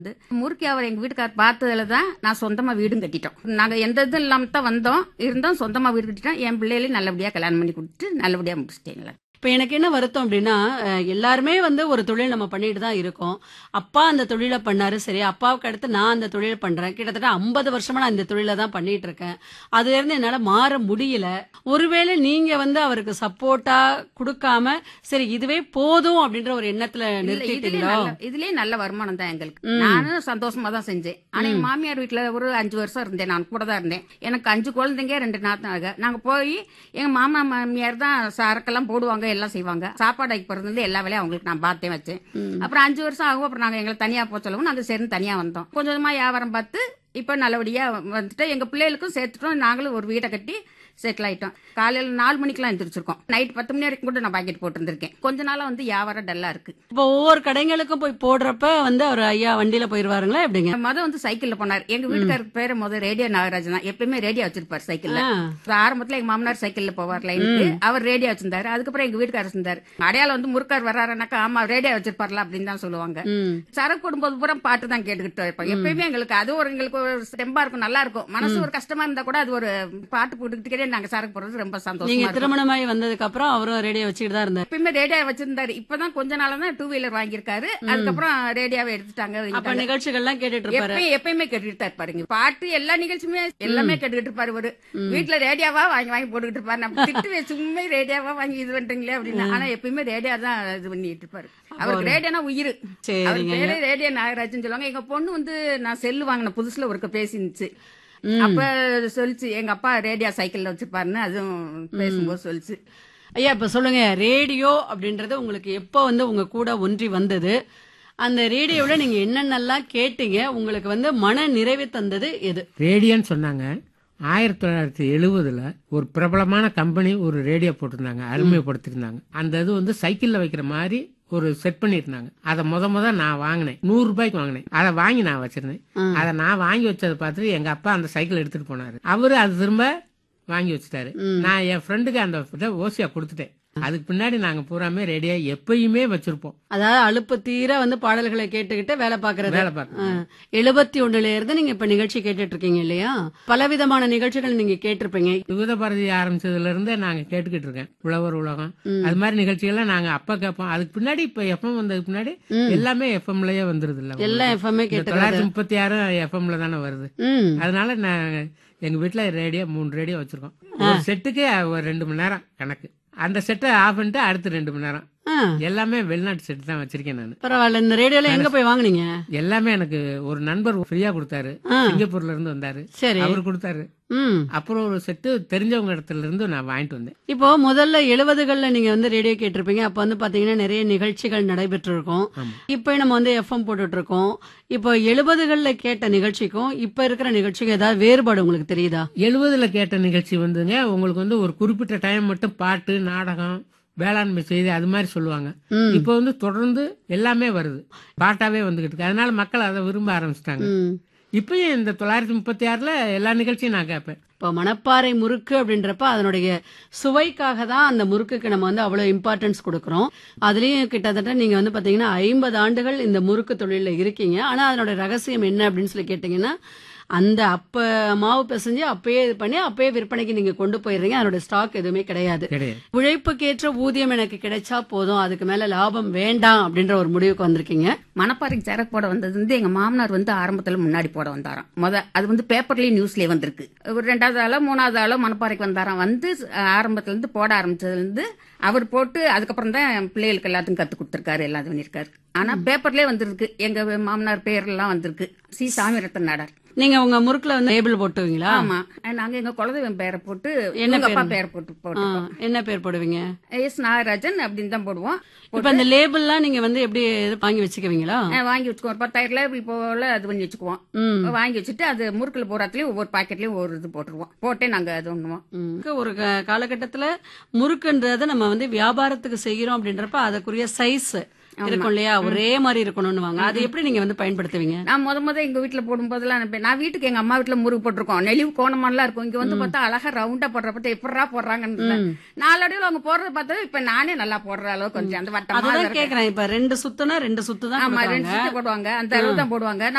இது முறுக்கி அவர் எங்க வீட்டுக்கார் பார்த்ததுல தான் நான் சொந்தமா வீடும் கட்டிட்டோம் நாங்க எந்த இதுவும் இல்லாம தான் வந்தோம் இருந்தோம் சொந்தமா வீடு கட்டிட்டோம் என் பிள்ளைகளையும் நல்லபடியா கல்யாணம் பண்ணி கொடுத்துட்டு நல்லபடியா முடிச்சிட்டேங்களா இப்ப எனக்கு என்ன வருத்தம் அப்படின்னா அஹ், எல்லாருமே வந்து ஒரு தொழில் நம்ம பண்ணிட்டு தான் இருக்கோம் அப்பா அந்த தொழிலை பண்ணாரு சரி அப்பாவுக்கு அடுத்து நான் அந்த தொழில் பண்றேன் கிட்டத்தட்ட ஐம்பது வருஷமா நான் இந்த தொழிலை தான் பண்ணிட்டு இருக்கேன் அதுல இருந்து என்னால மாற முடியல ஒருவேளை நீங்க வந்து அவருக்கு சப்போர்ட்டா கொடுக்காம சரி இதுவே போதும் அப்படின்ற ஒரு எண்ணத்துல இல்ல, இதுலயே நிறுத்திட்டீங்களோ நல்ல- இதுலயே நல்ல வருமானம் தான் எங்களுக்கு நானும் சந்தோஷமா தான் செஞ்சேன் ஆனா எங்க மாமியார் வீட்டுல ஒரு அஞ்சு வருஷம் இருந்தேன் நான் கூட தான் இருந்தேன் எனக்கு அஞ்சு குழந்தைங்க ரெண்டு நாத்தனாக நாங்க போய் எங்க மாமா மாமியார் தான் சரக்கெல்லாம் போடுவாங்க எல்லாம் செய்வாங்க சாப்பாடு வைக்க போறது எல்லா வேலையும் அவங்களுக்கு நான் பார்த்தேன் வச்சேன் அப்புறம் அஞ்சு வருஷம் ஆகும் அப்புறம் நாங்க எங்களை தனியா போக சொல்லவும் நாங்க சேர்ந்து தனியா வந்தோம் கொஞ்சம் கொஞ்சமா வியாபாரம் பார்த்து இப்ப நல்லபடியா வந்துட்டு எங்க பிள்ளைகளுக்கும் சேர்த்துட்டோம் நாங்களும் ஒரு வீட்டை கட்டி செட்டில் ஆயிட்டோம் காலையில நாலு மணிக்கெல்லாம் எந்திரிச்சிருக்கோம் நைட் பத்து மணி வரைக்கும் கூட நான் பாக்கெட் போட்டிருந்திருக்கேன் கொஞ்ச நாளா வந்து வியாபாரம் டல்லா இருக்கு இப்போ ஒவ்வொரு கடைங்களுக்கும் போய் போடுறப்ப வந்து அவர் ஐயா வண்டியில போயிருவாருங்களா எப்படிங்க முத வந்து சைக்கிள்ல போனார் எங்க வீட்டுக்காருக்கு பேரு முத ரேடியோ நாகராஜன் தான் எப்பயுமே ரேடியோ வச்சிருப்பாரு சைக்கிள்ல ஆ. ஆரம்பத்துல எங்க மாமனார் சைக்கிள்ல போவார் லைனுக்கு அவர் ரேடியோ வச்சிருந்தாரு அதுக்கப்புறம் எங்க வீட்டுக்காரர் இருந்தாரு அடையாளம் வந்து முறுக்கார் வர்றாருனாக்கா ஆமா ரேடியோ வச்சிருப்பார்ல அப்படின்னு தான் சொல்லுவாங்க ம் சரக்கு போடும்போது பூரா பாட்டு தான் கேட்டுக்கிட்டு இருப்போம் எப்பயுமே எங்களுக்கு அது ஒரு எங்களுக்கு ஒரு தெம்பா இருக்கும் நல்லா இருக்கும் மனசு ஒரு கஷ்டமா இருந்தா கூட அது ஒரு பாட்டு போட்டுக்கிட்டே நாங்க சரக்கு போடுறது ரொம்ப நீங்க சந்தோஷமா இருக்கும் திருமணமாயி வந்ததுக்கு அப்புறம் அவரும் ரேடியோ வச்சுக்கிட்டு தான் இருந்தாரு எப்பயுமே ரேடியோ வச்சிருந்தாரு இப்பதான் கொஞ்ச நாளா தான் டூ வீலர் வாங்கியிருக்காரு அதுக்கப்புறம் ரேடியோவை எடுத்துட்டாங்க அப்ப நிகழ்ச்சிகள்லாம் கேட்டுட்டு இருப்பாரு எப்பயும் எப்பயுமே கேட்டுட்டு தான் இருப்பாருங்க பாட்டு எல்லா நிகழ்ச்சியுமே எல்லாமே கேட்டுக்கிட்டு இருப்பாரு ஒரு வீட்டுல ரேடியோவா வாங்கி வாங்கி போட்டுக்கிட்டு இருப்பாரு நம்ம திட்டுவே சும்மா ரேடியோவா வாங்கி இது பண்றீங்களே அப்படின்னு ஆனா எப்பயுமே ரேடியோ தான் இது பண்ணிட்டு இருப்பாரு அவருக்கு ரேடியோனா உயிர் சரிங்க. அவர் பேரே ரேடியோ நாகராஜன் சொல்லுவாங்க எங்க பொண்ணு வந்து நான் செல்லு வாங்கின புதுசுல ஒருக்க பேசிருந்துச்சு அப்ப சொல்லிச்சு எங்க அப்பா ரேடியோ சைக்கிள்ல வச்சிருப்பாருன்னு அதுவும் பேசும்போது சொல்லிச்சு ஐயா இப்ப சொல்லுங்க ரேடியோ அப்படின்றது உங்களுக்கு எப்போ வந்து உங்க கூட ஒன்றி வந்தது அந்த ரேடியோல நீங்க என்னென்னலாம் கேட்டீங்க உங்களுக்கு வந்து மன நிறைவை தந்தது எது ரேடியோன்னு சொன்னாங்க ஆயிரத்தி தொள்ளாயிரத்தி எழுபதுல ஒரு பிரபலமான கம்பெனி ஒரு ரேடியோ போட்டிருந்தாங்க அருமைப்படுத்திருந்தாங்க அந்த இது வந்து சைக்கிள்ல வைக்கிற மாதிரி ஒரு செட் பண்ணியிருந்தாங்க அதை முத முத நான் வாங்கினேன் நூறு ரூபாய்க்கு வாங்கினேன் அதை வாங்கி நான் வச்சிருந்தேன் அதை நான் வாங்கி வச்சதை பார்த்துட்டு எங்க அப்பா அந்த சைக்கிள் எடுத்துட்டு போனாரு அவரு அது திரும்ப வாங்கி வச்சுட்டாரு நான் என் ஃப்ரெண்டுக்கு அந்த இதை ஓசியா கொடுத்துட்டேன் அதுக்கு பின்னாடி நாங்க பூராமே ரேடியோ எப்பயுமே வச்சிருப்போம் அதாவது அலுப்பு தீர வந்து பாடல்களை கேட்டுக்கிட்டு வேலை பாக்குறது வேலை பார்க்கணும் எழுபத்தி ஒண்ணுல இருந்து நீங்க இப்ப நிகழ்ச்சி கேட்டுட்டு இருக்கீங்க இல்லையா பலவிதமான நிகழ்ச்சிகள் நீங்க கேட்டிருப்பீங்க யுவத பாரதி ஆரம்பிச்சதுல இருந்தே நாங்க கேட்டுக்கிட்டு இருக்கேன் உழவர் உலகம் அது மாதிரி நிகழ்ச்சிகள்லாம் நாங்க அப்ப கேட்போம் அதுக்கு பின்னாடி இப்ப எஃப்எம் வந்ததுக்கு பின்னாடி எல்லாமே எஃப்எம்லயே வந்துருது இல்ல எல்லாம் எஃப்எம்ஏ கேட்டு தொள்ளாயிரத்தி முப்பத்தி ஆறு எஃப்எம்ல தானே வருது ம் அதனால நான் எங்க வீட்டுல ரேடியோ மூணு ரேடியோ வச்சிருக்கோம் ஒரு செட்டுக்கு ஒரு ரெண்டு மணி நேரம் கணக்கு அந்த செட்டை ஆஃப் பண்ணிட்டு அடுத்து ரெண்டு மணி நேரம் ஆ, எல்லாமே வெளிநாட்டு செட்டு தான் வச்சிருக்கேன் நான் பரவாயில்ல இந்த ரேடியோல எங்க போய் வாங்குனீங்க எல்லாமே எனக்கு ஒரு நண்பர் ஃப்ரீயா கொடுத்தாரு ஆ. சிங்கப்பூர்ல இருந்து வந்தாரு சரி அவர் கொடுத்தாரு ம் அப்புறம் ஒரு செட்டு தெரிஞ்சவங்க இடத்துல இருந்து நான் வாங்கிட்டு வந்தேன் இப்போ முதல்ல எழுபதுகள்ல நீங்க வந்து ரேடியோ கேட்டிருப்பீங்க அப்ப வந்து பாத்தீங்கன்னா நிறைய நிகழ்ச்சிகள் நடைபெற்று இருக்கும் ஆமா. இப்போ நம்ம வந்து எஃப்எம் போட்டுட்டு இருக்கோம் இப்போ எழுபதுகள்ல கேட்ட நிகழ்ச்சிக்கும் இப்ப இருக்கிற நிகழ்ச்சிக்கும் ஏதாவது வேறுபாடு உங்களுக்கு தெரியுதா எழுபதுல கேட்ட நிகழ்ச்சி வந்துங்க உங்களுக்கு வந்து ஒரு குறிப்பிட்ட டைம் மட்டும் பாட்டு நாடகம் வேளாண்மை செய்தி அது மாதிரி சொல்லுவாங்க ம். இப்போ வந்து தொடர்ந்து எல்லாமே வருது பாட்டாவே வந்துகிட்டு இருக்கு அதனால மக்கள் அதை விரும்ப ஆரம்பிச்சிட்டாங்க ம் இப்பயும் இந்த தொள்ளாயிரத்தி முப்பத்தி ஆறுல எல்லா நிகழ்ச்சியும் நான் கேட்பேன் இப்போ மணப்பாறை முறுக்கு அப்படின்றப்ப அதனுடைய சுவைக்காக தான் அந்த முறுக்குக்கு நம்ம வந்து அவ்வளவு இம்பார்ட்டன்ஸ் கொடுக்குறோம் அதுலயும் கிட்டத்தட்ட நீங்க வந்து பாத்தீங்கன்னா ஐம்பது ஆண்டுகள் இந்த முறுக்கு தொழில இருக்கீங்க ஆனா அதனோட ரகசியம் என்ன அப்படின்னு சொல்லி கேட்டீங்கன்னா அந்த அப்ப மாவு பிசைஞ்சு அப்பயே இது பண்ணி அப்பயே விற்பனைக்கு நீங்க கொண்டு போயிடுறீங்க அதனோட ஸ்டாக் எதுவுமே கிடையாது கிடையாது உழைப்புக்கேற்ற ஊதியம் எனக்கு கிடைச்சா போதும் அதுக்கு மேல லாபம் வேண்டாம் அப்படின்ற ஒரு முடிவுக்கு வந்திருக்கீங்க மணப்பாறைக்கு சரக்கு போட வந்தது வந்து எங்க மாமனார் வந்து ஆரம்பத்துல முன்னாடி போட வந்தாராம் முத அது வந்து பேப்பர்லயும் நியூஸ்லயே வந்திருக்கு ஒரு ரெண்டாவது ஆளோ மூணாவது ஆளோ மணப்பாறைக்கு வந்தாராம் வந்து அஹ், ஆரம்பத்துல இருந்து போட ஆரம்பிச்சதுல இருந்து அவர் போட்டு அதுக்கப்புறம் தான் பிள்ளைகளுக்கு எல்லாத்துக்கும் கத்து கொடுத்துருக்காரு எல்லாம் இது பண்ணிருக்காரு ஆனா பேப்பர்லயே வந்திருக்கு எங்க மாமனார் பேர்லாம் வந்திருக்கு சி சாமிரத்தன் நாடார் நீங்க உங்க முறுக்குல வந்து லேபிள் போட்டுவீங்களா ஆமா நாங்க எங்க குலதெய்வம் பேரை போட்டு என்ன எங்க அப்பா பேரு? பேரை போட்டு ஆ, போட்டோம் என்ன பேர் போடுவீங்க எஸ் நாகராஜன் அப்படின்னு தான் போடுவோம் இப்ப அந்த லேபிள்லாம் நீங்க வந்து எப்படி இது வாங்கி வச்சுக்குவீங்களா அஹ், வாங்கி வச்சுக்குவோம் ஒரு பத்தாயிரம் ரூபாய் போல அது பண்ணி வச்சுக்குவோம் ம் வாங்கி வச்சுட்டு அது முறுக்குல போறாத்துலயும் ஒவ்வொரு பாக்கெட்லயும் ஒரு இது போட்டுருவோம் போட்டே நாங்க அது ஒண்ணுவோம் ம். ஒரு க- காலகட்டத்துல முறுக்குன்றத நம்ம வந்து வியாபாரத்துக்கு செய்கிறோம் அப்படின்றப்ப அதுக்குரிய சைஸ் இருக்கும் இல்லையா ஒரே மாதிரி இருக்கணும்னு அது எப்படி நீங்க வந்து பயன்படுத்துவீங்க நான் முத முத எங்க வீட்டுல போடும்போதெல்லாம் நினைப்பேன் நான் வீட்டுக்கு எங்க அம்மா வீட்டுல முறுக்கு போட்டிருக்கோம் நெளிவு கோணமெல்லாம் இருக்கும் இங்க வந்து பார்த்தா அழகா ரவுண்டா போடுற பார்த்தா எப்படா போடுறாங்கன்னு நாலடியில் அவங்க போடுறத பார்த்தா இப்ப நானே நல்லா போடுற அளவு கொஞ்சம் அந்த வட்டமா அதுதான் இருக்கு. கேக்குறேன் இப்ப ரெண்டு சுத்துனா ரெண்டு சுத்து தான் ஆமா கொடுக்குறாங்க. ரெண்டு சுத்து போடுவாங்க அந்த அளவு தான் போடுவாங்க